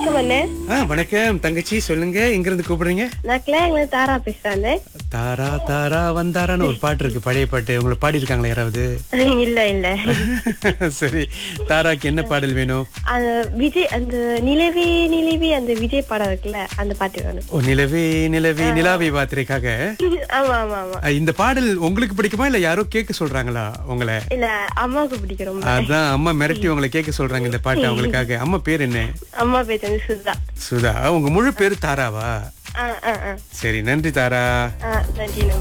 வணக்கம் அண்ணே ஆ வணக்கம் தங்கச்சி சொல்லுங்க எங்க இருந்து கூப்பிடுறீங்க நான் கிளாங்ல தாரா பேசுறேன் தாரா தாரா வந்தாரான்னு ஒரு பாட்டு இருக்கு பழைய பாட்டு உங்களை பாடி இருக்காங்களா யாராவது இல்ல இல்ல சரி தாராக்கு என்ன பாடல் வேணும் அந்த விஜய் அந்த நிலவே நிலவே அந்த விஜய் படம் இருக்குல்ல அந்த பாட்டு வேணும் ஓ நிலவே நிலவே நிலாவை பாத்திரைக்காக ஆமா ஆமா ஆமா இந்த பாடல் உங்களுக்கு பிடிக்குமா இல்ல யாரோ கேட்க சொல்றாங்களா உங்களை இல்ல அம்மாவுக்கு பிடிக்கும் ரொம்ப அதான் அம்மா மிரட்டி உங்களை கேட்க சொல்றாங்க இந்த பாட்டு அவங்களுக்காக அம்மா பேர் என்ன அம்மா பேர் வந்து சுதா சுதா உங்க முழு பேரு தாராவா ஆ ஆ ஆ சரி நன்றி தாரா ஆ நன்றி